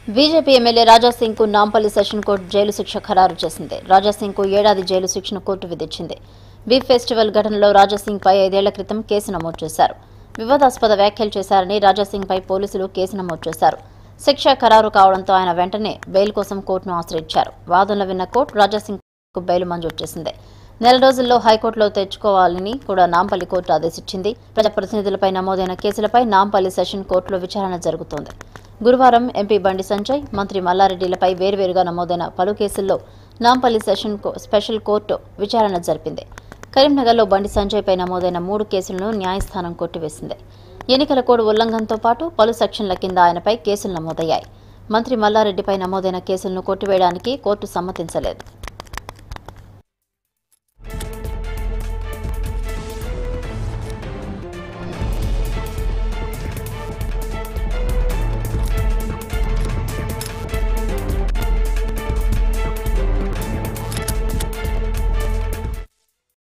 BJP MLA Raja Singh కు Nampally session court jail శిక్ష ఖరారు చేసింది రాజాసింగ్ కు ఏడాది జైలు శిక్షను కోర్టు విధించింది బీఫ్ ఫెస్టివల్ ఘటనలో రాజాసింగ్ పై ఐదేళ్ల క్రితం కేసు నమోదు చేశారు వివాదాస్పద వ్యాఖ్యలు చేశారని రాజాసింగ్ పై పోలీసులు కేసు నమోదు చేశారు శిక్ష ఖరారు కావడంతో ఆయన వెంటనే బెయిల్ కోసం కోర్టును ఆశ్రయించారు వాదనలు విన్న కోర్టు రాజాసింగ్ కు బెయిల్ మంజూరు చేసింది నెల రోజుల్లో హైకోర్టులో తెచ్చుకోవాలని కూడా నాంపల్లి కోర్టు ఆదేశించింది ప్రజాప్రతినిధులపై నమోదైన కేసులపై నాంపల్లి సెషన్ కోర్టులో విచారణ జరుగుతోంది గురువారం ఎంపీ బండి సంజయ్ మంత్రి మల్లారెడ్డిలపై వేర్వేరుగా నమోదైన పలు కేసుల్లో నాంపల్లి సెషన్ కో- స్పెషల్ కోర్టు విచారణ జరిపింది కరీంనగర్లో బండి సంజయ్పై నమోదైన మూడు కేసులను న్యాయస్థానం కొట్టివేసింది ఎన్నికల కోడ్ ఉల్లంఘనతో పాటు పలు సెక్షన్ల కింద ఆయనపై కేసులు నమోదయ్యాయి మంత్రి మల్లారెడ్డిపై నమోదైన కేసులను కొట్టివేయడానికి కోర్టు సమ్మతించలేదు